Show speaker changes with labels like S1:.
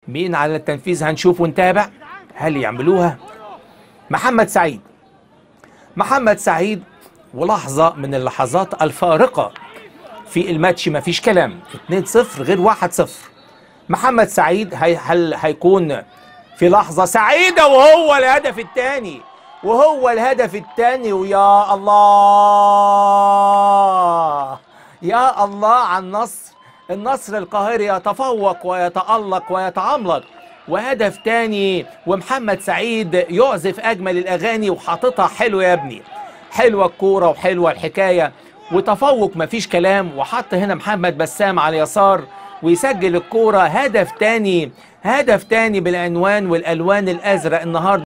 S1: مين على التنفيذ هنشوف ونتابع هل يعملوها محمد سعيد محمد سعيد ولحظة من اللحظات الفارقة في الماتش مفيش كلام 2-0 غير 1-0 محمد سعيد هي هل هيكون في لحظة سعيدة وهو الهدف الثاني وهو الهدف الثاني ويا الله يا الله على النصر النصر القاهري يتفوق ويتألق ويتعملق وهدف تاني ومحمد سعيد يعزف أجمل الأغاني وحاططها حلو يا ابني حلوة الكورة وحلوة الحكاية وتفوق مفيش كلام وحط هنا محمد بسام على اليسار ويسجل الكورة هدف تاني هدف تاني بالعنوان والألوان الأزرق النهاردة